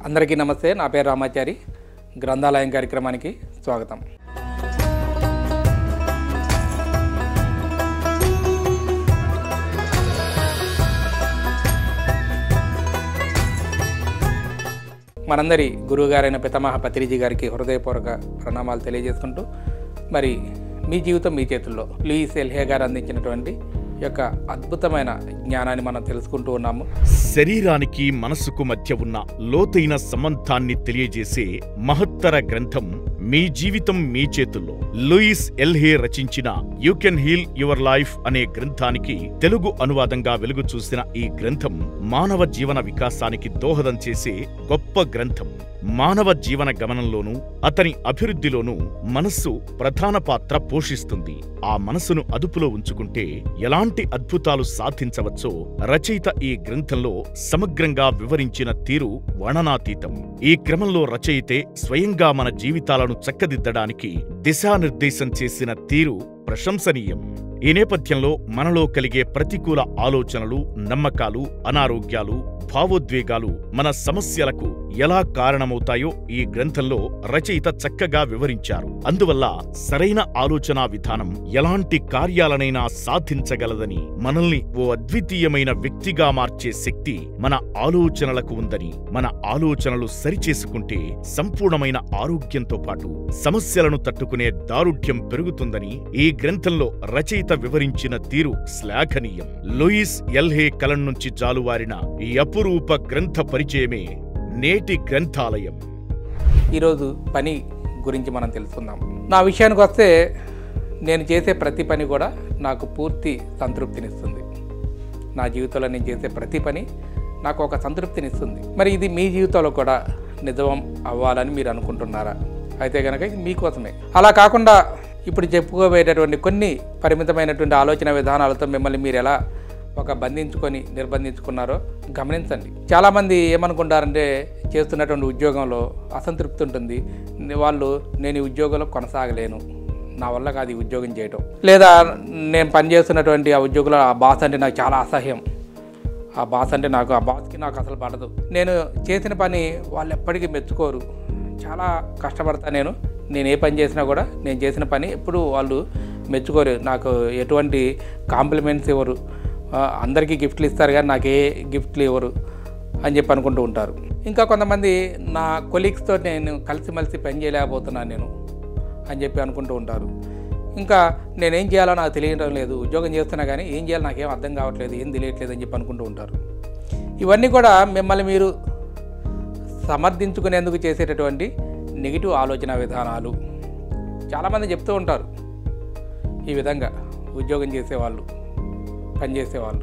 అందరికీ నమస్తే నా పేరు రామాచారి గ్రంథాలయం కార్యక్రమానికి స్వాగతం మనందరి గురువుగారైన పితామహ పత్రిజీ గారికి హృదయపూర్వక ప్రణామాలు తెలియజేసుకుంటూ మరి మీ జీవితం మీ చేతుల్లో లూయిస్ ఎల్హే గారు అందించినటువంటి ఈ యొక్క అద్భుతమైన జ్ఞానాన్ని మనం తెలుసుకుంటూ ఉన్నాము శరీరానికి మనసుకు మధ్య ఉన్న లోతైన సంబంధాన్ని తెలియజేసే మహత్తర గ్రంథం మీ జీవితం మీ చేతుల్లో లూయిస్ ఎల్హే రచించిన you can heal your life అనే గ్రంథానికి తెలుగు అనువాదంగా వెలుగు చూసిన ఈ గ్రంథం మానవ జీవన వికాసానికి దోహదం చేసే గొప్ప గ్రంథం మానవ జీవన గమనంలోనూ అతని అభివృద్ధిలోనూ మనస్సు ప్రధాన పాత్ర పోషిస్తుంది ఆ మనసును అదుపులో ఉంచుకుంటే ఎలాంటి అద్భుతాలు సాధించవచ్చో రచయిత ఈ గ్రంథంలో సమగ్రంగా వివరించిన తీరు వర్ణనాతీతం ఈ క్రమంలో రచయితే స్వయంగా మన జీవితాలను చక్కదిద్దడానికి దిశానిర్దేశం చేసిన తీరు ప్రశంసనీయం ఈ నేపథ్యంలో మనలో కలిగే ప్రతికూల ఆలోచనలు నమ్మకాలు అనారోగ్యాలు భావోద్వేగాలు మన సమస్యలకు ఎలా కారణమవుతాయో ఈ గ్రంథంలో రచయిత చక్కగా వివరించారు అందువల్ల సరైన ఆలోచనా విధానం ఎలాంటి కార్యాలనైనా సాధించగలదని మనల్ని ఓ అద్వితీయమైన వ్యక్తిగా మార్చే శక్తి మన ఆలోచనలకు ఉందని మన ఆలోచనలు సరిచేసుకుంటే సంపూర్ణమైన ఆరోగ్యంతో పాటు సమస్యలను తట్టుకునే దారుఢ్యం పెరుగుతుందని ఈ గ్రంథంలో రచయిత వివరించిన తీరు శ్లాఘనీయం లూయిస్ ఎల్హే కలం నుంచి జాలువారిన ఈ అపురూప గ్రంథ పరిచయమే నేటి గ్రంథాలయం ఈరోజు పని గురించి మనం తెలుసుకుందాం నా విషయానికి వస్తే నేను చేసే ప్రతి పని కూడా నాకు పూర్తి సంతృప్తినిస్తుంది నా జీవితంలో నేను చేసే ప్రతి పని నాకు ఒక సంతృప్తినిస్తుంది మరి ఇది మీ జీవితంలో కూడా నిజం అవ్వాలని మీరు అనుకుంటున్నారా అయితే కనుక ఇది మీకోసమే అలా కాకుండా ఇప్పుడు చెప్పుకోబోయేటటువంటి కొన్ని పరిమితమైనటువంటి ఆలోచన విధానాలతో మిమ్మల్ని మీరు ఎలా ఒక బంధించుకొని నిర్బంధించుకున్నారో గమనించండి చాలామంది ఏమనుకుంటారంటే చేస్తున్నటువంటి ఉద్యోగంలో అసంతృప్తి ఉంటుంది వాళ్ళు నేను ఈ ఉద్యోగంలో కొనసాగలేను నా వల్ల కాదు ఈ ఉద్యోగం చేయటం లేదా నేను పనిచేస్తున్నటువంటి ఆ ఉద్యోగంలో ఆ బాస్ అంటే నాకు చాలా అసహ్యం ఆ బాస్ అంటే నాకు ఆ బాస్కి నాకు అసలు పడదు నేను చేసిన పని వాళ్ళు ఎప్పటికీ మెచ్చుకోరు చాలా కష్టపడతా నేను నేను ఏ పని చేసినా కూడా నేను చేసిన పని ఎప్పుడు వాళ్ళు మెచ్చుకోరు నాకు ఎటువంటి కాంప్లిమెంట్స్ ఇవ్వరు ఆ, అందరికీ గిఫ్ట్లు ఇస్తారు కానీ నాకు ఏ గిఫ్ట్లు ఇవ్వరు అని చెప్పి అనుకుంటూ ఉంటారు ఇంకా కొంతమంది నా కొలీగ్స్తో నేను కలిసిమెలిసి పని చేయలేకపోతున్నాను నేను అని చెప్పి అనుకుంటూ ఉంటారు ఇంకా నేనేం చేయాలో నాకు తెలియడం లేదు ఉద్యోగం చేస్తున్నా కానీ ఏం చేయాలో నాకేం అర్థం కావట్లేదు ఏం తెలియట్లేదు అని చెప్పి అనుకుంటూ ఉంటారు ఇవన్నీ కూడా మిమ్మల్ని మీరు సమర్థించుకునేందుకు చేసేటటువంటి నెగిటివ్ ఆలోచన విధానాలు చాలామంది చెప్తూ ఉంటారు ఈ విధంగా ఉద్యోగం చేసేవాళ్ళు పనిచేసేవాళ్ళు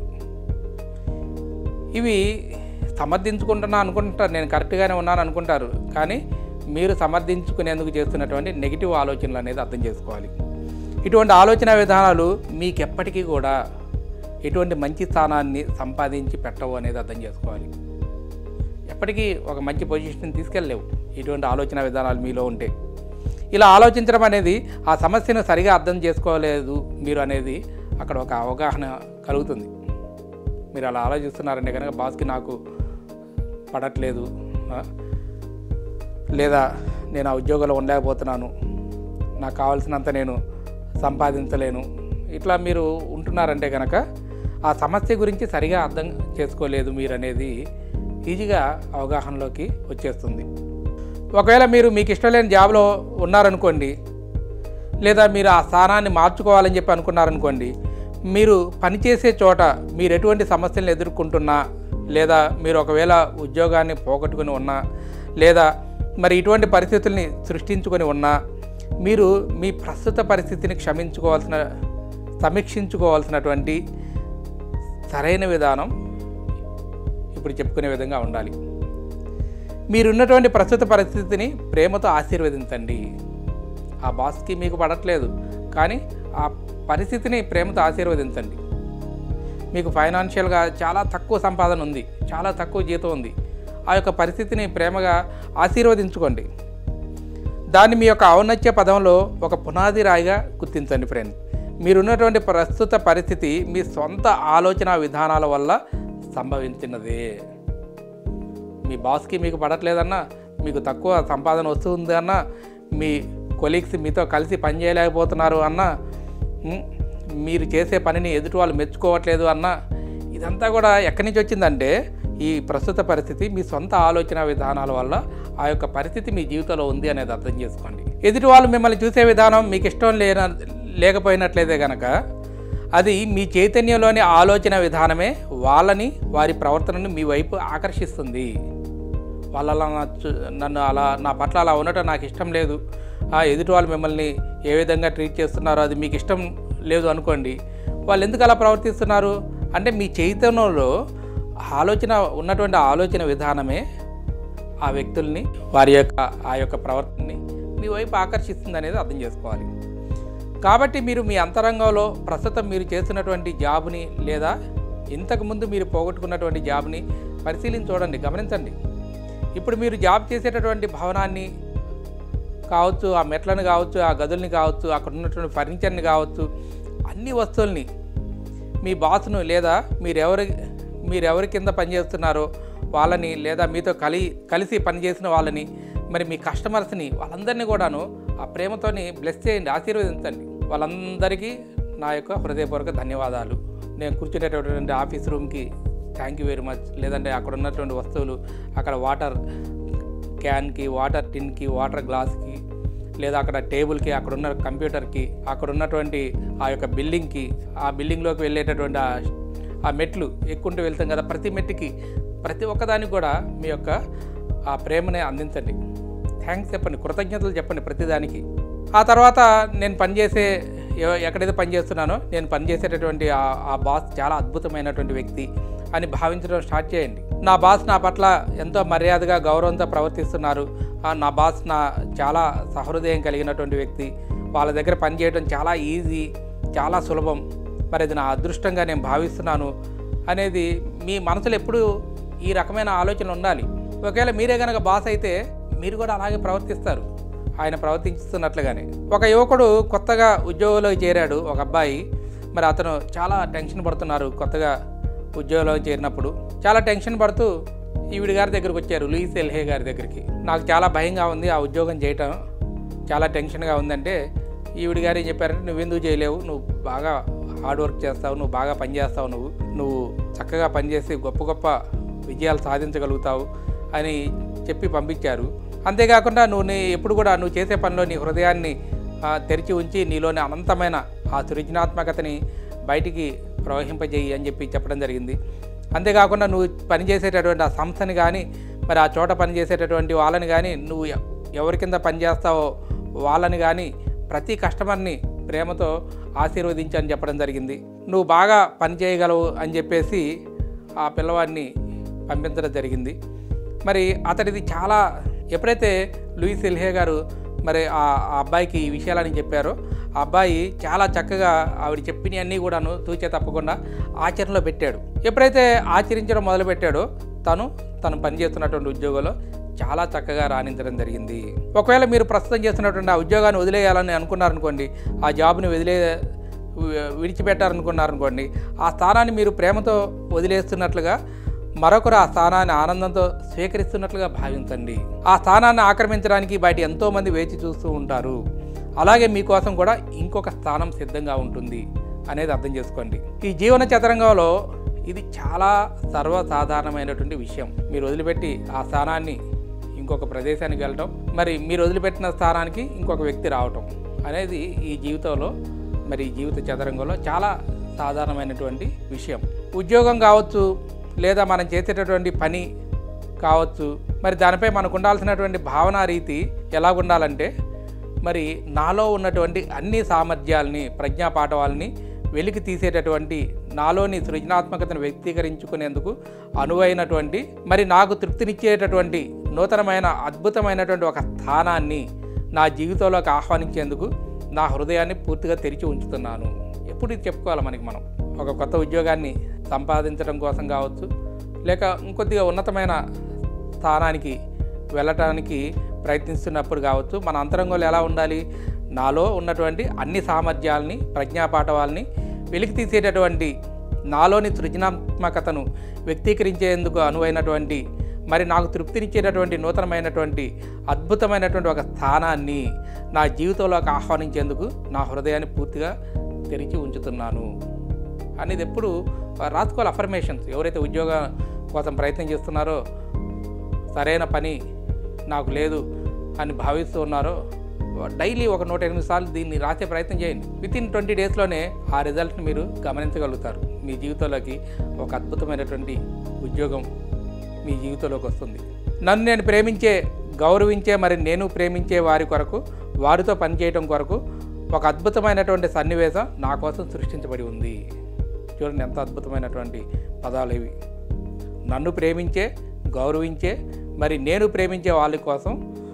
ఇవి సమర్థించుకుంటున్నా అనుకుంటారు నేను కరెక్ట్గానే ఉన్నాను అనుకుంటారు కానీ మీరు సమర్థించుకునేందుకు చేస్తున్నటువంటి నెగిటివ్ ఆలోచనలు అనేది అర్థం చేసుకోవాలి ఇటువంటి ఆలోచన విధానాలు మీకు ఎప్పటికీ కూడా ఎటువంటి మంచి స్థానాన్ని సంపాదించి పెట్టవు అనేది అర్థం చేసుకోవాలి ఎప్పటికీ ఒక మంచి పొజిషన్ తీసుకెళ్ళలేవు ఇటువంటి ఆలోచన విధానాలు మీలో ఉంటే ఇలా ఆలోచించడం అనేది ఆ సమస్యను సరిగా అర్థం చేసుకోలేదు మీరు అనేది అక్కడ ఒక అవగాహన కలుగుతుంది మీరు అలా ఆలోచిస్తున్నారంటే కనుక బాస్కి నాకు పడట్లేదు ఆ? లేదా నేను ఆ ఉద్యోగంలో ఉండలేకపోతున్నాను నాకు కావాల్సినంత నేను సంపాదించలేను ఇట్లా మీరు ఉంటున్నారంటే కనుక ఆ సమస్య గురించి సరిగా అర్థం చేసుకోలేదు మీరు అనేది ఈజీగా అవగాహనలోకి వచ్చేస్తుంది ఒకవేళ మీరు మీకు ఇష్టం లేని జాబ్లో ఉన్నారనుకోండి లేదా మీరు ఆ స్థానాన్ని మార్చుకోవాలని చెప్పి అనుకున్నారనుకోండి మీరు పనిచేసే చోట మీరు ఎటువంటి సమస్యలను ఎదుర్కొంటున్నా లేదా మీరు ఒకవేళ ఉద్యోగాన్ని పోగొట్టుకుని ఉన్నా లేదా మరి ఇటువంటి పరిస్థితుల్ని సృష్టించుకొని ఉన్నా మీరు మీ ప్రస్తుత పరిస్థితిని క్షమించుకోవాల్సిన సమీక్షించుకోవాల్సినటువంటి సరైన విధానం ఇప్పుడు చెప్పుకునే విధంగా ఉండాలి మీరున్నటువంటి ప్రస్తుత పరిస్థితిని ప్రేమతో ఆశీర్వదించండి ఆ బాస్కి మీకు పడట్లేదు కానీ ఆ పరిస్థితిని ప్రేమతో ఆశీర్వదించండి మీకు ఫైనాన్షియల్గా చాలా తక్కువ సంపాదన ఉంది చాలా తక్కువ జీతం ఉంది ఆ యొక్క పరిస్థితిని ప్రేమగా ఆశీర్వదించుకోండి దాన్ని మీ యొక్క ఔన్నత్య పదంలో ఒక పునాది రాయిగా గుర్తించండి ఫ్రెండ్ మీరున్నటువంటి ప్రస్తుత పరిస్థితి మీ సొంత ఆలోచన విధానాల వల్ల సంభవించినదే మీ బాస్కి మీకు పడట్లేదన్నా మీకు తక్కువ సంపాదన వస్తుంది అన్నా మీ కొలీగ్స్ మీతో కలిసి పని చేయలేకపోతున్నారు అన్నా ఉమ్, మీరు చేసే పనిని ఎదుటి వాళ్ళు మెచ్చుకోవట్లేదు అన్నా ఇదంతా కూడా ఎక్కడి నుంచి వచ్చిందంటే ఈ ప్రస్తుత పరిస్థితి మీ సొంత ఆలోచన విధానాల వల్ల ఆ యొక్క పరిస్థితి మీ జీవితంలో ఉంది అనేది అర్థం చేసుకోండి ఎదుటి వాళ్ళు మిమ్మల్ని చూసే విధానం మీకు ఇష్టం లేన లేకపోయినట్లయితే కనుక అది మీ చైతన్యంలోని ఆలోచన విధానమే వాళ్ళని వారి ప్రవర్తనను మీ వైపు ఆకర్షిస్తుంది వాళ్ళు అలా నా చు- నన్ను అలా నా పట్ల అలా ఉండటం నాకు ఇష్టం లేదు ఆ ఎదుటి వాళ్ళు మిమ్మల్ని ఏ విధంగా ట్రీట్ చేస్తున్నారో అది మీకు ఇష్టం లేదు అనుకోండి వాళ్ళు ఎందుకు అలా ప్రవర్తిస్తున్నారు అంటే మీ చైతన్యంలో ఆలోచన ఉన్నటువంటి ఆలోచన విధానమే ఆ వ్యక్తుల్ని వారి యొక్క ఆ యొక్క ప్రవర్తనని మీ వైపు ఆకర్షిస్తుంది అనేది అర్థం చేసుకోవాలి కాబట్టి మీరు మీ అంతరంగంలో ప్రస్తుతం మీరు చేస్తున్నటువంటి జాబ్ని లేదా ఇంతకుముందు మీరు పోగొట్టుకున్నటువంటి జాబ్ని పరిశీలించి చూడండి గమనించండి ఇప్పుడు మీరు జాబ్ చేసేటటువంటి భవనాన్ని కావచ్చు ఆ మెట్లను కావచ్చు ఆ గదుల్ని కావచ్చు అక్కడ ఉన్నటువంటి ఫర్నిచర్ని కావచ్చు అన్ని వస్తువుల్ని మీ బాస్ను లేదా మీరెవరి మీరెవరి కింద పనిచేస్తున్నారో వాళ్ళని లేదా మీతో కలి కలిసి పనిచేసిన వాళ్ళని మరి మీ కస్టమర్స్ని వాళ్ళందరినీ కూడాను ఆ ప్రేమతోని బ్లెస్ చేయండి ఆశీర్వదించండి వాళ్ళందరికీ నా యొక్క హృదయపూర్వక ధన్యవాదాలు నేను కూర్చునేటటువంటి ఆఫీస్ రూమ్కి థ్యాంక్ యూ వెరీ మచ్ లేదంటే అక్కడ ఉన్నటువంటి వస్తువులు అక్కడ వాటర్ క్యాన్కి వాటర్ టిన్కి వాటర్ గ్లాస్కి లేదా అక్కడ టేబుల్కి అక్కడ ఉన్న కంప్యూటర్కి అక్కడ ఉన్నటువంటి ఆ యొక్క బిల్డింగ్కి ఆ బిల్డింగ్లోకి వెళ్ళేటటువంటి ఆ ఆ మెట్లు ఎక్కుంటూ వెళ్తాం కదా ప్రతి మెట్టుకి ప్రతి ఒక్కదానికి కూడా మీ యొక్క ఆ ప్రేమని అందించండి థ్యాంక్స్ చెప్పండి కృతజ్ఞతలు చెప్పండి ప్రతిదానికి ఆ తర్వాత నేను పనిచేసే ఎవ- ఎక్కడైతే పనిచేస్తున్నానో నేను పనిచేసేటటువంటి ఆ ఆ బాస్ చాలా అద్భుతమైనటువంటి వ్యక్తి అని భావించడం స్టార్ట్ చేయండి నా బాస్ నా పట్ల ఎంతో మర్యాదగా గౌరవంతో ప్రవర్తిస్తున్నారు ఆ నా బాస్ నా చాలా సహృదయం కలిగినటువంటి వ్యక్తి వాళ్ళ దగ్గర పనిచేయడం చాలా ఈజీ చాలా సులభం మరి అది నా అదృష్టంగా నేను భావిస్తున్నాను అనేది మీ మనసులో ఎప్పుడు ఈ రకమైన ఆలోచన ఉండాలి ఒకవేళ మీరే కనుక బాస్ అయితే మీరు కూడా అలాగే ప్రవర్తిస్తారు ఆయన ప్రవర్తిస్తున్నట్లుగానే ఒక యువకుడు కొత్తగా ఉద్యోగంలోకి చేరాడు ఒక అబ్బాయి మరి అతను చాలా టెన్షన్ పడుతున్నారు కొత్తగా ఉద్యోగంలో చేరినప్పుడు చాలా టెన్షన్ పడుతూ ఈవిడి గారి దగ్గరికి వచ్చారు లూయిస్ ఎల్హే గారి దగ్గరికి నాకు చాలా భయంగా ఉంది ఆ ఉద్యోగం చేయటం చాలా టెన్షన్గా ఉందంటే ఈవిడి గారు ఏం చెప్పారంటే నువ్వెందుకు చేయలేవు నువ్వు బాగా హార్డ్ వర్క్ చేస్తావు నువ్వు బాగా పనిచేస్తావు నువ్వు నువ్వు చక్కగా పనిచేసి గొప్ప గొప్ప విజయాలు సాధించగలుగుతావు అని చెప్పి పంపించారు అంతేకాకుండా నువ్వు నీ ఎప్పుడు కూడా నువ్వు చేసే పనిలో నీ హృదయాన్ని ఆ, తెరిచి ఉంచి నీలోని అనంతమైన ఆ సృజనాత్మకతని బయటికి ప్రవహింపజేయి అని చెప్పి చెప్పడం జరిగింది అంతేకాకుండా నువ్వు పనిచేసేటటువంటి ఆ సంస్థని కానీ మరి ఆ చోట పనిచేసేటటువంటి వాళ్ళని కానీ నువ్వు ఎ- ఎవరి కింద పనిచేస్తావో వాళ్ళని కానీ ప్రతి కస్టమర్ని ప్రేమతో ఆశీర్వదించు అని చెప్పడం జరిగింది నువ్వు బాగా పని చేయగలవు అని చెప్పేసి ఆ పిల్లవాడిని పంపించడం జరిగింది మరి అతడిది చాలా ఎప్పుడైతే లూయిస్ ఎల్హే గారు మరి ఆ ఆ అబ్బాయికి ఈ విషయాలని చెప్పారో ఆ అబ్బాయి చాలా చక్కగా ఆవిడ చెప్పినవన్నీ కూడాను తూచే తప్పకుండా ఆచరణలో పెట్టాడు ఎప్పుడైతే ఆచరించడం మొదలుపెట్టాడో తను తను పనిచేస్తున్నటువంటి ఉద్యోగంలో చాలా చక్కగా రాణించడం జరిగింది ఒకవేళ మీరు ప్రస్తుతం చేస్తున్నటువంటి ఆ ఉద్యోగాన్ని వదిలేయాలని అనుకున్నారనుకోండి ఆ జాబ్ని వదిలే వి- విడిచిపెట్టారనుకున్నారనుకోండి ఆ స్థానాన్ని మీరు ప్రేమతో వదిలేస్తున్నట్లుగా మరొకరు ఆ స్థానాన్ని ఆనందంతో స్వీకరిస్తున్నట్లుగా భావించండి ఆ స్థానాన్ని ఆక్రమించడానికి బయట ఎంతోమంది వేచి చూస్తూ ఉంటారు అలాగే మీకోసం కూడా ఇంకొక స్థానం సిద్ధంగా ఉంటుంది అనేది అర్థం చేసుకోండి ఈ జీవన చదరంగంలో ఇది చాలా సర్వసాధారణమైనటువంటి విషయం మీరు వదిలిపెట్టి ఆ స్థానాన్ని ఇంకొక ప్రదేశానికి వెళ్ళటం మరి మీరు వదిలిపెట్టిన స్థానానికి ఇంకొక వ్యక్తి రావటం అనేది ఈ జీవితంలో మరి ఈ జీవిత చదరంగంలో చాలా సాధారణమైనటువంటి విషయం ఉద్యోగం కావచ్చు లేదా మనం చేసేటటువంటి పని కావచ్చు మరి దానిపై మనకు ఉండాల్సినటువంటి భావన రీతి ఎలా ఉండాలంటే మరి నాలో ఉన్నటువంటి అన్ని సామర్థ్యాలని ప్రజ్ఞా పాఠవాలని వెలికి తీసేటటువంటి నాలోని సృజనాత్మకతను వ్యక్తీకరించుకునేందుకు అనువైనటువంటి మరి నాకు తృప్తినిచ్చేటటువంటి నూతనమైన అద్భుతమైనటువంటి ఒక స్థానాన్ని నా జీవితంలోకి ఆహ్వానించేందుకు నా హృదయాన్ని పూర్తిగా తెరిచి ఉంచుతున్నాను ఎప్పుడు ఇది చెప్పుకోవాలి మనకి మనం ఒక కొత్త ఉద్యోగాన్ని సంపాదించడం కోసం కావచ్చు లేక ఇంకొద్దిగా ఉన్నతమైన స్థానానికి వెళ్ళటానికి ప్రయత్నిస్తున్నప్పుడు కావచ్చు మన అంతరంగంలో ఎలా ఉండాలి నాలో ఉన్నటువంటి అన్ని సామర్థ్యాలని ప్రజ్ఞాపాఠవాల్ని వెలికి తీసేటటువంటి నాలోని సృజనాత్మకతను వ్యక్తీకరించేందుకు అనువైనటువంటి మరి నాకు తృప్తినిచ్చేటటువంటి నూతనమైనటువంటి అద్భుతమైనటువంటి ఒక స్థానాన్ని నా జీవితంలోకి ఆహ్వానించేందుకు నా హృదయాన్ని పూర్తిగా తెరిచి ఉంచుతున్నాను అనేది ఎప్పుడు రాసుకోవాలి అఫర్మేషన్స్ ఎవరైతే ఉద్యోగం కోసం ప్రయత్నం చేస్తున్నారో సరైన పని నాకు లేదు అని భావిస్తూ ఉన్నారో డైలీ ఒక నూట ఎనిమిది సార్లు దీన్ని రాసే ప్రయత్నం చేయండి విత్ ఇన్ ట్వంటీ డేస్లోనే ఆ రిజల్ట్ని మీరు గమనించగలుగుతారు మీ జీవితంలోకి ఒక అద్భుతమైనటువంటి ఉద్యోగం మీ జీవితంలోకి వస్తుంది నన్ను నేను ప్రేమించే గౌరవించే మరి నేను ప్రేమించే వారి కొరకు వారితో పనిచేయడం కొరకు ఒక అద్భుతమైనటువంటి సన్నివేశం నా కోసం సృష్టించబడి ఉంది చూడండి ఎంత అద్భుతమైనటువంటి పదాలు ఇవి నన్ను ప్రేమించే గౌరవించే మరి నేను ప్రేమించే వాళ్ళ కోసం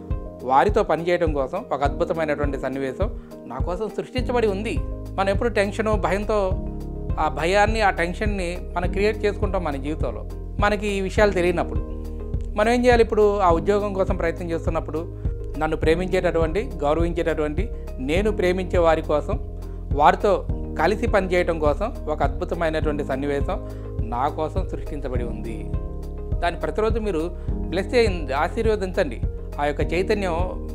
వారితో పనిచేయడం కోసం ఒక అద్భుతమైనటువంటి సన్నివేశం నా కోసం సృష్టించబడి ఉంది మనం ఎప్పుడు టెన్షను భయంతో ఆ భయాన్ని ఆ టెన్షన్ని మనం క్రియేట్ చేసుకుంటాం మన జీవితంలో మనకి ఈ విషయాలు తెలియనప్పుడు మనం ఏం చేయాలి ఇప్పుడు ఆ ఉద్యోగం కోసం ప్రయత్నం చేస్తున్నప్పుడు నన్ను ప్రేమించేటటువంటి గౌరవించేటటువంటి నేను ప్రేమించే వారి కోసం వారితో కలిసి పనిచేయడం కోసం ఒక అద్భుతమైనటువంటి సన్నివేశం నా కోసం సృష్టించబడి ఉంది దాన్ని ప్రతిరోజు మీరు బ్లెస్ చేయండి ఆశీర్వదించండి ఆ యొక్క చైతన్యం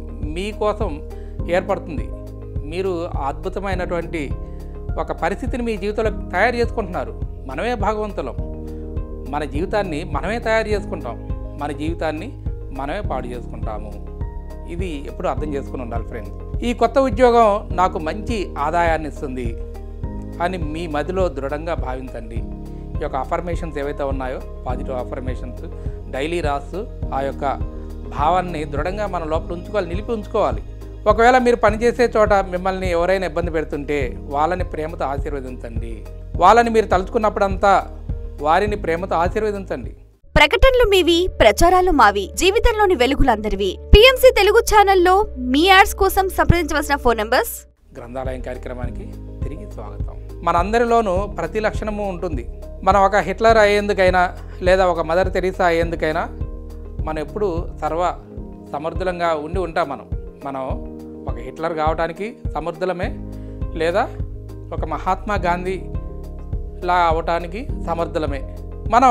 మీకోసం ఏర్పడుతుంది మీరు ఆ అద్భుతమైనటువంటి ఒక పరిస్థితిని మీ జీవితంలో తయారు చేసుకుంటున్నారు మనమే భాగవంతులం మన జీవితాన్ని మనమే తయారు చేసుకుంటాం మన జీవితాన్ని మనమే పాడు చేసుకుంటాము ఇది ఎప్పుడు అర్థం చేసుకుని ఉండాలి ఫ్రెండ్స్ ఈ కొత్త ఉద్యోగం నాకు మంచి ఆదాయాన్ని ఇస్తుంది అని మీ మదిలో దృఢంగా భావించండి ఈ యొక్క అఫర్మేషన్స్ ఏవైతే ఉన్నాయో పాజిటివ్ అఫర్మేషన్స్ డైలీ రాస్తూ ఆ యొక్క భావాన్ని దృఢంగా మన లోపల ఉంచుకోవాలి నిలిపి ఉంచుకోవాలి ఒకవేళ మీరు పనిచేసే చోట మిమ్మల్ని ఎవరైనా ఇబ్బంది పెడుతుంటే వాళ్ళని ప్రేమతో ఆశీర్వదించండి వాళ్ళని మీరు తలుచుకున్నప్పుడంతా వారిని ప్రేమతో ఆశీర్వదించండి ప్రకటనలు మీవి ప్రచారాలు మావి జీవితంలోని వెలుగులందరివి పిఎంసి తెలుగు ఛానల్లో మీ యాడ్స్ కోసం సంప్రదించవలసిన ఫోన్ నంబర్స్ గ్రంథాలయం కార్యక్రమానికి తిరిగి స్వాగతం మనందరిలోనూ ప్రతి లక్షణము ఉంటుంది మనం ఒక హిట్లర్ అయ్యేందుకైనా లేదా ఒక మదర్ తెరీసా అయ్యేందుకైనా మనం ఎప్పుడు సర్వ సమర్థులంగా ఉండి ఉంటాం మనం మనం ఒక హిట్లర్ కావడానికి సమర్థులమే లేదా ఒక మహాత్మా గాంధీ లా అవటానికి సమర్థులమే మనం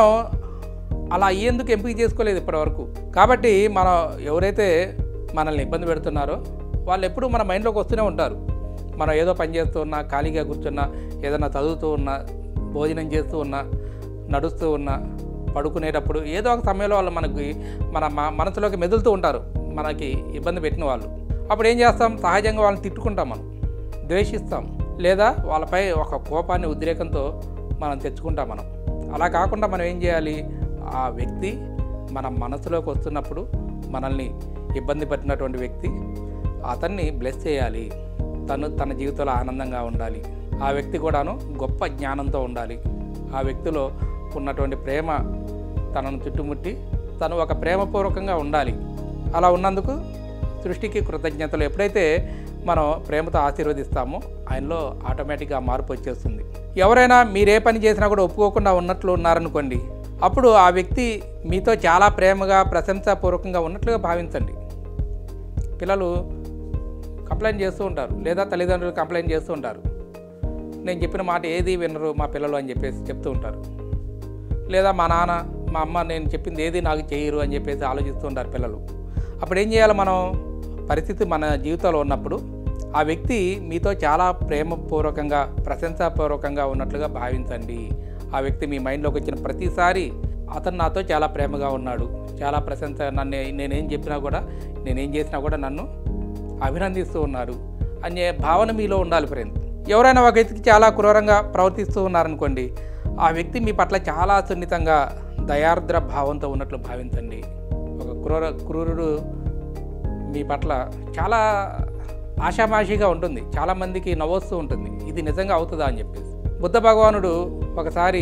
అలా అయ్యేందుకు ఎంపిక చేసుకోలేదు ఇప్పటివరకు కాబట్టి మనం ఎవరైతే మనల్ని ఇబ్బంది పెడుతున్నారో వాళ్ళు ఎప్పుడూ మన మైండ్లోకి వస్తూనే ఉంటారు మనం ఏదో పని చేస్తూ ఉన్నా ఖాళీగా కూర్చున్నా ఏదైనా చదువుతూ ఉన్నా భోజనం చేస్తూ ఉన్నా నడుస్తూ ఉన్నా పడుకునేటప్పుడు ఏదో ఒక సమయంలో వాళ్ళు మనకి మన మ- మనసులోకి మెదులుతూ ఉంటారు మనకి ఇబ్బంది పెట్టిన వాళ్ళు అప్పుడు ఏం చేస్తాం సహజంగా వాళ్ళని తిట్టుకుంటాం మనం ద్వేషిస్తాం లేదా వాళ్ళపై ఒక కోపాన్ని ఉద్రేకంతో మనం తెచ్చుకుంటాం మనం అలా కాకుండా మనం ఏం చేయాలి ఆ వ్యక్తి మన మనసులోకి వస్తున్నప్పుడు మనల్ని ఇబ్బంది పెట్టినటువంటి వ్యక్తి అతన్ని బ్లెస్ చేయాలి తను తన జీవితంలో ఆనందంగా ఉండాలి ఆ వ్యక్తి కూడాను గొప్ప జ్ఞానంతో ఉండాలి ఆ వ్యక్తిలో ఉన్నటువంటి ప్రేమ తనను చుట్టుముట్టి తను ఒక ప్రేమపూర్వకంగా ఉండాలి అలా ఉన్నందుకు సృష్టికి కృతజ్ఞతలు ఎప్పుడైతే మనం ప్రేమతో ఆశీర్వదిస్తామో ఆయనలో ఆటోమేటిక్గా మార్పు వచ్చేస్తుంది ఎవరైనా మీరే పని చేసినా కూడా ఒప్పుకోకుండా ఉన్నట్లు ఉన్నారనుకోండి అప్పుడు ఆ వ్యక్తి మీతో చాలా ప్రేమగా ప్రశంసాపూర్వకంగా ఉన్నట్లుగా భావించండి పిల్లలు కంప్లైంట్ చేస్తూ ఉంటారు లేదా తల్లిదండ్రులు కంప్లైంట్ చేస్తూ ఉంటారు నేను చెప్పిన మాట ఏది వినరు మా పిల్లలు అని చెప్పేసి చెప్తూ ఉంటారు లేదా మా నాన్న మా అమ్మ నేను చెప్పింది ఏది నాకు చేయరు అని చెప్పేసి ఆలోచిస్తూ ఉంటారు పిల్లలు అప్పుడు ఏం చేయాలి మనం పరిస్థితి మన జీవితంలో ఉన్నప్పుడు ఆ వ్యక్తి మీతో చాలా ప్రేమపూర్వకంగా ప్రశంసాపూర్వకంగా ఉన్నట్లుగా భావించండి ఆ వ్యక్తి మీ మైండ్లోకి వచ్చిన ప్రతిసారి అతను నాతో చాలా ప్రేమగా ఉన్నాడు చాలా ప్రశంస నన్ను నేనేం చెప్పినా కూడా నేనేం చేసినా కూడా నన్ను అభినందిస్తూ ఉన్నారు అనే భావన మీలో ఉండాలి ఫ్రెండ్ ఎవరైనా ఒక వ్యక్తికి చాలా క్రూరంగా ప్రవర్తిస్తూ ఉన్నారనుకోండి ఆ వ్యక్తి మీ పట్ల చాలా సున్నితంగా దయార్ద్ర భావంతో ఉన్నట్లు భావించండి ఒక క్రూర క్రూరుడు మీ పట్ల చాలా ఆషామాషిగా ఉంటుంది చాలామందికి నవ్వొస్తూ ఉంటుంది ఇది నిజంగా అవుతుందా అని చెప్పేసి బుద్ధ భగవానుడు ఒకసారి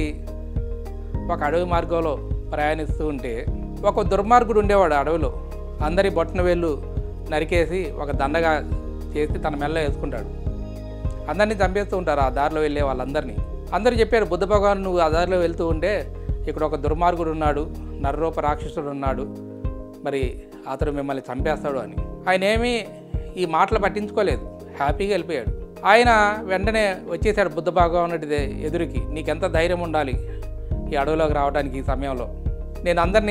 ఒక అడవి మార్గంలో ప్రయాణిస్తూ ఉంటే ఒక దుర్మార్గుడు ఉండేవాడు అడవిలో అందరి బొట్టన వేళ్ళు నరికేసి ఒక దండగా చేసి తన మెల్ల వేసుకుంటాడు అందరినీ చంపేస్తూ ఉంటారు ఆ దారిలో వెళ్ళే వాళ్ళందరినీ అందరూ చెప్పారు బుద్ధ భగవాన్ నువ్వు ఆ దారిలో వెళ్తూ ఉంటే ఇక్కడ ఒక దుర్మార్గుడు ఉన్నాడు నరరూప రాక్షసుడు ఉన్నాడు మరి అతడు మిమ్మల్ని చంపేస్తాడు అని ఆయన ఏమీ ఈ మాటలు పట్టించుకోలేదు హ్యాపీగా వెళ్ళిపోయాడు ఆయన వెంటనే వచ్చేసాడు బుద్ధ భగవానుడి ఎదురుకి నీకెంత ధైర్యం ఉండాలి ఈ అడవిలోకి రావడానికి ఈ సమయంలో నేను అందరినీ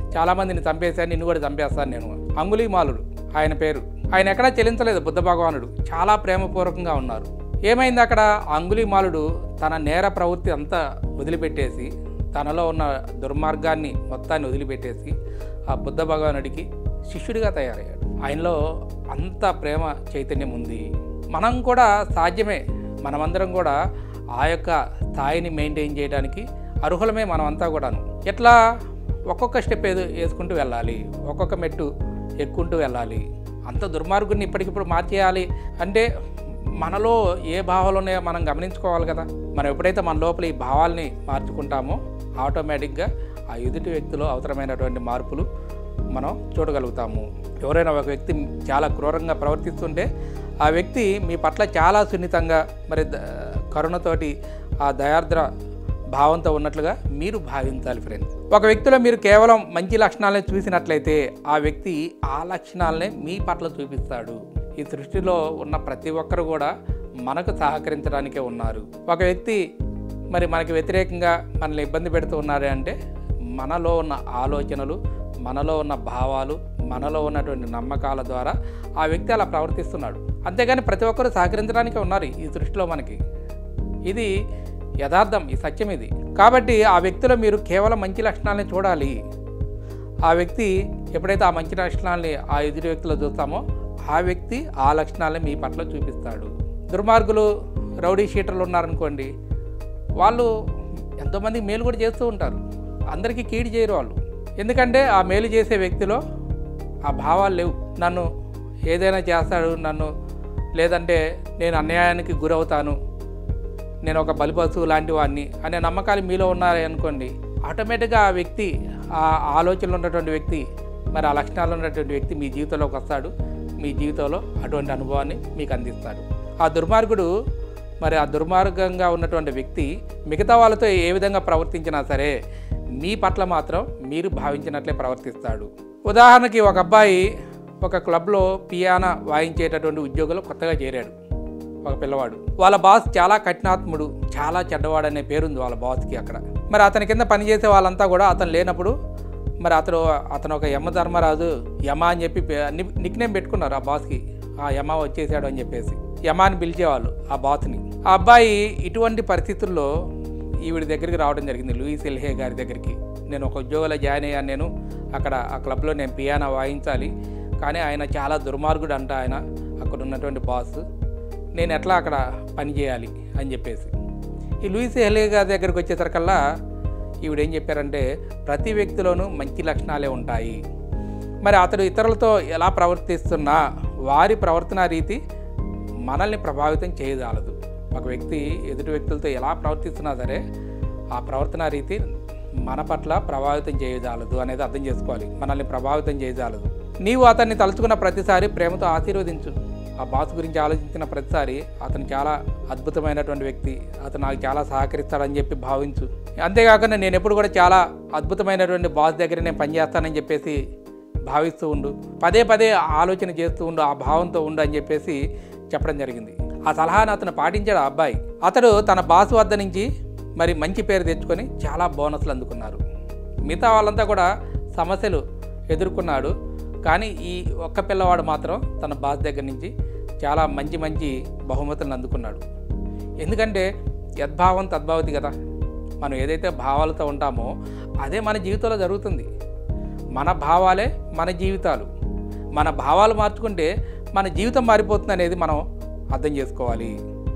చాలామందిని చంపేశాను నిన్ను కూడా చంపేస్తాను నేను అంగుళీమాలుడు ఆయన పేరు ఆయన ఎక్కడా చెల్లించలేదు బుద్ధ భగవానుడు చాలా ప్రేమపూర్వకంగా ఉన్నారు ఏమైంది అక్కడ అంగుళీమాలుడు తన నేర ప్రవృత్తి అంతా వదిలిపెట్టేసి తనలో ఉన్న దుర్మార్గాన్ని మొత్తాన్ని వదిలిపెట్టేసి ఆ బుద్ధ భగవానుడికి శిష్యుడిగా తయారయ్యాడు ఆయనలో అంత ప్రేమ చైతన్యం ఉంది మనం కూడా సాధ్యమే మనమందరం కూడా ఆ యొక్క స్థాయిని మెయింటైన్ చేయడానికి అర్హులమే మనమంతా కూడాను ఎట్లా ఒక్కొక్క స్టెప్ ఏదో వేసుకుంటూ వెళ్ళాలి ఒక్కొక్క మెట్టు ఎక్కుంటూ వెళ్ళాలి అంత దుర్మార్గుడిని ఇప్పటికిప్పుడు మార్చేయాలి అంటే మనలో ఏ భావాలు ఉన్నాయో మనం గమనించుకోవాలి కదా మనం ఎప్పుడైతే మన లోపల ఈ భావాల్ని మార్చుకుంటామో ఆటోమేటిక్గా ఆ ఎదుటి వ్యక్తిలో అవసరమైనటువంటి మార్పులు మనం చూడగలుగుతాము ఎవరైనా ఒక వ్యక్తి చాలా క్రూరంగా ప్రవర్తిస్తుంటే ఆ వ్యక్తి మీ పట్ల చాలా సున్నితంగా మరి ద- కరుణతోటి ఆ దయార్ద్ర భావంతో ఉన్నట్లుగా మీరు భావించాలి ఫ్రెండ్స్ ఒక వ్యక్తిలో మీరు కేవలం మంచి లక్షణాలను చూసినట్లయితే ఆ వ్యక్తి ఆ లక్షణాలనే మీ పట్ల చూపిస్తాడు ఈ సృష్టిలో ఉన్న ప్రతి ఒక్కరు కూడా మనకు సహకరించడానికే ఉన్నారు ఒక వ్యక్తి మరి మనకి వ్యతిరేకంగా మనల్ని ఇబ్బంది పెడుతూ ఉన్నారు అంటే మనలో ఉన్న ఆలోచనలు మనలో ఉన్న భావాలు మనలో ఉన్నటువంటి నమ్మకాల ద్వారా ఆ వ్యక్తి అలా ప్రవర్తిస్తున్నాడు అంతేగాని ప్రతి ఒక్కరు సహకరించడానికే ఉన్నారు ఈ సృష్టిలో మనకి ఇది యథార్థం ఈ సత్యం ఇది కాబట్టి ఆ వ్యక్తిలో మీరు కేవలం మంచి లక్షణాలని చూడాలి ఆ వ్యక్తి ఎప్పుడైతే ఆ మంచి లక్షణాలని ఆ ఎదుటి వ్యక్తిలో చూస్తామో ఆ వ్యక్తి ఆ లక్షణాలని మీ పట్ల చూపిస్తాడు దుర్మార్గులు రౌడీ షీటర్లు ఉన్నారనుకోండి వాళ్ళు ఎంతోమంది మేలు కూడా చేస్తూ ఉంటారు అందరికీ కీడు చేయరు వాళ్ళు ఎందుకంటే ఆ మేలు చేసే వ్యక్తిలో ఆ భావాలు లేవు నన్ను ఏదైనా చేస్తాడు నన్ను లేదంటే నేను అన్యాయానికి గురవుతాను నేను ఒక బలిపశువు లాంటి వాడిని అనే నమ్మకాలు మీలో ఉన్నాయి అనుకోండి ఆటోమేటిక్గా ఆ వ్యక్తి ఆ ఆలోచనలు ఉన్నటువంటి వ్యక్తి మరి ఆ లక్షణాలు ఉన్నటువంటి వ్యక్తి మీ జీవితంలోకి వస్తాడు మీ జీవితంలో అటువంటి అనుభవాన్ని మీకు అందిస్తాడు ఆ దుర్మార్గుడు మరి ఆ దుర్మార్గంగా ఉన్నటువంటి వ్యక్తి మిగతా వాళ్ళతో ఏ విధంగా ప్రవర్తించినా సరే మీ పట్ల మాత్రం మీరు భావించినట్లే ప్రవర్తిస్తాడు ఉదాహరణకి ఒక అబ్బాయి ఒక క్లబ్లో పియానా వాయించేటటువంటి ఉద్యోగంలో కొత్తగా చేరాడు ఒక పిల్లవాడు వాళ్ళ బాస్ చాలా కఠినాత్ముడు చాలా చెడ్డవాడు అనే పేరుంది వాళ్ళ బాస్కి అక్కడ మరి అతని కింద పనిచేసే వాళ్ళంతా కూడా అతను లేనప్పుడు మరి అతను అతను ఒక యమ ధర్మరాజు యమ అని చెప్పి నిక్ నేమ్ పెట్టుకున్నారు ఆ బాస్కి ఆ యమ వచ్చేసాడు అని చెప్పేసి యమ అని పిలిచేవాళ్ళు ఆ బాస్ని ఆ అబ్బాయి ఇటువంటి పరిస్థితుల్లో ఈవిడి దగ్గరికి రావడం జరిగింది లూయిస్ ఎల్హే గారి దగ్గరికి నేను ఒక ఉద్యోగంలో జాయిన్ అయ్యాను నేను అక్కడ ఆ క్లబ్లో నేను పియానో వాయించాలి కానీ ఆయన చాలా దుర్మార్గుడు అంట ఆయన అక్కడ ఉన్నటువంటి బాస్ నేను ఎట్లా అక్కడ పని చేయాలి అని చెప్పేసి ఈ లూయిస్ ఎల్హే గారి దగ్గరికి వచ్చేసరికల్లా ఈవిడ ఏం చెప్పారంటే ప్రతి వ్యక్తిలోనూ మంచి లక్షణాలే ఉంటాయి మరి అతడు ఇతరులతో ఎలా ప్రవర్తిస్తున్నా వారి ప్రవర్తన రీతి మనల్ని ప్రభావితం చేయజాలదు ఒక వ్యక్తి ఎదుటి వ్యక్తులతో ఎలా ప్రవర్తిస్తున్నా సరే ఆ ప్రవర్తన రీతి మన పట్ల ప్రభావితం చేయజాలదు అనేది అర్థం చేసుకోవాలి మనల్ని ప్రభావితం చేయజాలదు నీవు అతన్ని తలుచుకున్న ప్రతిసారి ప్రేమతో ఆశీర్వదించు ఆ బాస్ గురించి ఆలోచించిన ప్రతిసారి అతను చాలా అద్భుతమైనటువంటి వ్యక్తి అతను నాకు చాలా సహకరిస్తాడని చెప్పి భావించు అంతేకాకుండా నేను ఎప్పుడు కూడా చాలా అద్భుతమైనటువంటి బాస్ దగ్గర నేను పనిచేస్తానని చెప్పేసి భావిస్తూ ఉండు పదే పదే ఆలోచన చేస్తూ ఉండు ఆ భావంతో ఉండు అని చెప్పేసి చెప్పడం జరిగింది ఆ సలహాను అతను పాటించాడు ఆ అబ్బాయి అతడు తన బాస్ వద్ద నుంచి మరి మంచి పేరు తెచ్చుకొని చాలా బోనస్లు అందుకున్నారు మిగతా వాళ్ళంతా కూడా సమస్యలు ఎదుర్కొన్నాడు కానీ ఈ ఒక్క పిల్లవాడు మాత్రం తన బాస్ దగ్గర నుంచి చాలా మంచి మంచి బహుమతులను అందుకున్నాడు ఎందుకంటే యద్భావం తద్భావతి కదా మనం ఏదైతే భావాలతో ఉంటామో అదే మన జీవితంలో జరుగుతుంది మన భావాలే మన జీవితాలు మన భావాలు మార్చుకుంటే మన జీవితం మారిపోతుంది అనేది మనం అర్థం చేసుకోవాలి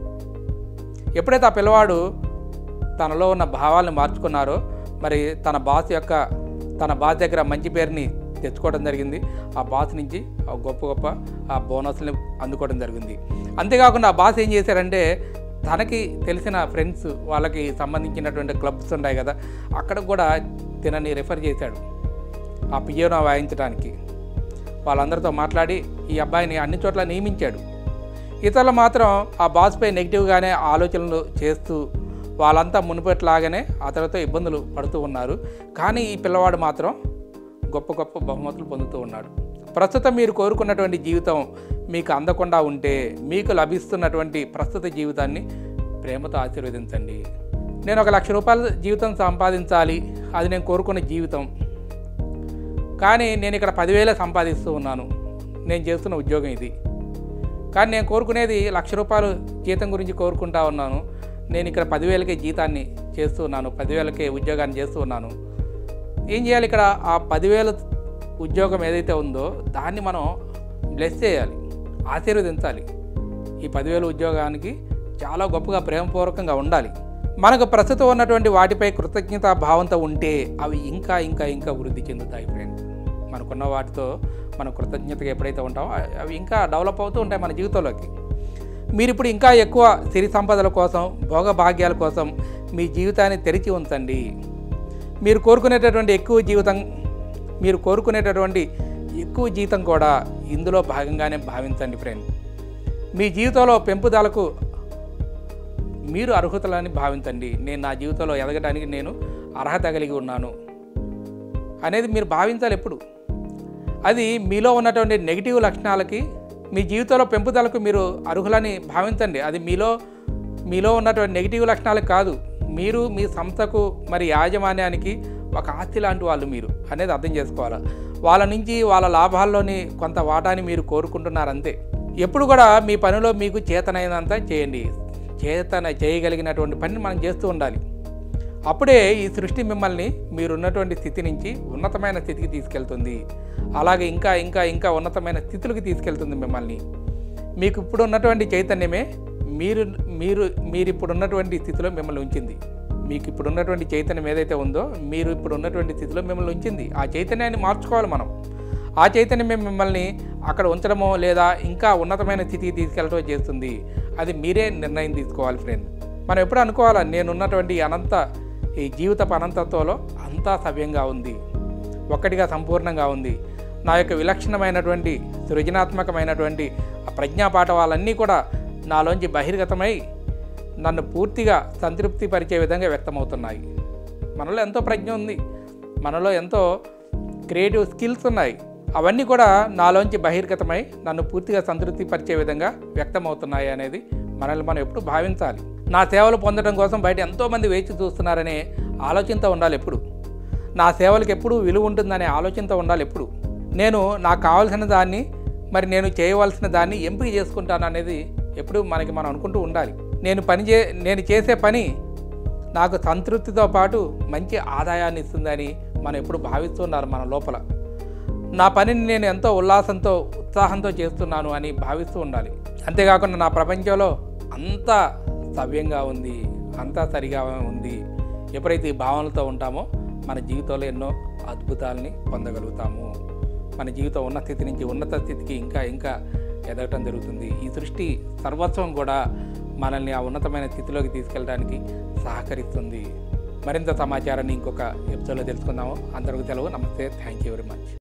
ఎప్పుడైతే ఆ పిల్లవాడు తనలో ఉన్న భావాలను మార్చుకున్నారో మరి తన బాస్ యొక్క తన బాస్ దగ్గర మంచి పేరుని తెచ్చుకోవడం జరిగింది ఆ బాస్ నుంచి ఆ గొప్ప గొప్ప ఆ బోనస్ని అందుకోవడం జరిగింది అంతేకాకుండా ఆ బాస్ ఏం చేశారంటే తనకి తెలిసిన ఫ్రెండ్స్ వాళ్ళకి సంబంధించినటువంటి క్లబ్స్ ఉన్నాయి కదా అక్కడ కూడా తినని రిఫర్ చేశాడు ఆ పియోనా వాయించడానికి వాళ్ళందరితో మాట్లాడి ఈ అబ్బాయిని అన్ని చోట్ల నియమించాడు ఇతరులు మాత్రం ఆ బాస్పై నెగిటివ్గానే ఆలోచనలు చేస్తూ వాళ్ళంతా మునుపట్లాగానే అతనితో ఇబ్బందులు పడుతూ ఉన్నారు కానీ ఈ పిల్లవాడు మాత్రం గొప్ప గొప్ప బహుమతులు పొందుతూ ఉన్నాడు ప్రస్తుతం మీరు కోరుకున్నటువంటి జీవితం మీకు అందకుండా ఉంటే మీకు లభిస్తున్నటువంటి ప్రస్తుత జీవితాన్ని ప్రేమతో ఆశీర్వదించండి నేను ఒక లక్ష రూపాయల జీవితం సంపాదించాలి అది నేను కోరుకున్న జీవితం కానీ నేను ఇక్కడ పదివేలే సంపాదిస్తూ ఉన్నాను నేను చేస్తున్న ఉద్యోగం ఇది కానీ నేను కోరుకునేది లక్ష రూపాయలు జీతం గురించి కోరుకుంటా ఉన్నాను నేను ఇక్కడ పదివేలకే జీతాన్ని చేస్తూ ఉన్నాను పదివేలకే ఉద్యోగాన్ని చేస్తూ ఉన్నాను ఏం చేయాలి ఇక్కడ ఆ పదివేల ఉద్యోగం ఏదైతే ఉందో దాన్ని మనం బ్లెస్ చేయాలి ఆశీర్వదించాలి ఈ పదివేల ఉద్యోగానికి చాలా గొప్పగా ప్రేమపూర్వకంగా ఉండాలి మనకు ప్రస్తుతం ఉన్నటువంటి వాటిపై కృతజ్ఞత భావంతో ఉంటే అవి ఇంకా ఇంకా ఇంకా వృద్ధి చెందుతాయి ఫ్రెండ్స్ మనకున్న వాటితో మన కృతజ్ఞతగా ఎప్పుడైతే ఉంటామో అ- అవి ఇంకా డెవలప్ అవుతూ ఉంటాయి మన జీవితంలోకి మీరు ఇప్పుడు ఇంకా ఎక్కువ సిరి సంపదల కోసం భోగభాగ్యాల కోసం మీ జీవితాన్ని తెరిచి ఉంచండి మీరు కోరుకునేటటువంటి ఎక్కువ జీవితం మీరు కోరుకునేటటువంటి ఎక్కువ జీతం కూడా ఇందులో భాగంగానే భావించండి ఫ్రెండ్ మీ జీవితంలో పెంపుదలకు మీరు అర్హతలని భావించండి నేను నా జీవితంలో ఎదగడానికి నేను అర్హత కలిగి ఉన్నాను అనేది మీరు భావించాలి ఎప్పుడు అది మీలో ఉన్నటువంటి నెగిటివ్ లక్షణాలకి మీ జీవితంలో పెంపుదలకు మీరు అర్హులని భావించండి అది మీలో మీలో ఉన్నటువంటి నెగిటివ్ లక్షణాలకు కాదు మీరు మీ సంస్థకు మరి యాజమాన్యానికి ఒక ఆస్తి లాంటి వాళ్ళు మీరు అనేది అర్థం చేసుకోవాలి వాళ్ళ నుంచి వాళ్ళ లాభాల్లోని కొంత వాటాని మీరు కోరుకుంటున్నారు అంతే ఎప్పుడు కూడా మీ పనిలో మీకు చేతనైనంత చేయండి చేతన చేయగలిగినటువంటి పనిని మనం చేస్తూ ఉండాలి అప్పుడే ఈ సృష్టి మిమ్మల్ని మీరున్నటువంటి స్థితి నుంచి ఉన్నతమైన స్థితికి తీసుకెళ్తుంది అలాగే ఇంకా ఇంకా ఇంకా ఉన్నతమైన స్థితులకు తీసుకెళ్తుంది మిమ్మల్ని మీకు ఇప్పుడు ఉన్నటువంటి చైతన్యమే మీరు మీరు మీరు ఇప్పుడు ఉన్నటువంటి స్థితిలో మిమ్మల్ని ఉంచింది మీకు ఇప్పుడు ఉన్నటువంటి చైతన్యం ఏదైతే ఉందో మీరు ఇప్పుడు ఉన్నటువంటి స్థితిలో మిమ్మల్ని ఉంచింది ఆ చైతన్యాన్ని మార్చుకోవాలి మనం ఆ చైతన్యమే మిమ్మల్ని అక్కడ ఉంచడమో లేదా ఇంకా ఉన్నతమైన స్థితికి తీసుకెళ్ళటమో చేస్తుంది అది మీరే నిర్ణయం తీసుకోవాలి ఫ్రెండ్ మనం ఎప్పుడు అనుకోవాలా నేను ఉన్నటువంటి ఈ అనంత ఈ జీవితపు అనంతత్వంలో అంతా సవ్యంగా ఉంది ఒక్కటిగా సంపూర్ణంగా ఉంది నా యొక్క విలక్షణమైనటువంటి సృజనాత్మకమైనటువంటి ఆ ప్రజ్ఞా పాఠవాలన్నీ కూడా నాలోంచి బహిర్గతమై నన్ను పూర్తిగా సంతృప్తి పరిచే విధంగా వ్యక్తమవుతున్నాయి మనలో ఎంతో ప్రజ్ఞ ఉంది మనలో ఎంతో క్రియేటివ్ స్కిల్స్ ఉన్నాయి అవన్నీ కూడా నాలోంచి బహిర్గతమై నన్ను పూర్తిగా సంతృప్తి పరిచే విధంగా వ్యక్తమవుతున్నాయి అనేది మనల్ని మనం ఎప్పుడు భావించాలి నా సేవలు పొందడం కోసం బయట ఎంతోమంది వేచి చూస్తున్నారనే ఆలోచనతో ఉండాలి ఎప్పుడు నా సేవలకు ఎప్పుడు విలువ ఉంటుందనే ఆలోచనతో ఉండాలి ఎప్పుడు నేను నాకు కావాల్సిన దాన్ని మరి నేను చేయవలసిన దాన్ని ఎంపిక చేసుకుంటాను అనేది ఎప్పుడు మనకి మనం అనుకుంటూ ఉండాలి నేను పని చే నేను చేసే పని నాకు సంతృప్తితో పాటు మంచి ఆదాయాన్ని ఇస్తుందని మనం ఎప్పుడు భావిస్తున్నారు మన లోపల నా పనిని నేను ఎంతో ఉల్లాసంతో ఉత్సాహంతో చేస్తున్నాను అని భావిస్తూ ఉండాలి అంతేకాకుండా నా ప్రపంచంలో అంతా సవ్యంగా ఉంది అంతా సరిగా ఉంది ఎప్పుడైతే ఈ భావనలతో ఉంటామో మన జీవితంలో ఎన్నో అద్భుతాలని పొందగలుగుతాము మన జీవితం ఉన్న స్థితి నుంచి ఉన్నత స్థితికి ఇంకా ఇంకా ఎదగటం జరుగుతుంది ఈ సృష్టి సర్వస్వం కూడా మనల్ని ఆ ఉన్నతమైన స్థితిలోకి తీసుకెళ్ళడానికి సహకరిస్తుంది మరింత సమాచారాన్ని ఇంకొక ఎపిసోడ్లో తెలుసుకుందాము అందరికీ సెలవు నమస్తే థ్యాంక్ యూ వెరీ మచ్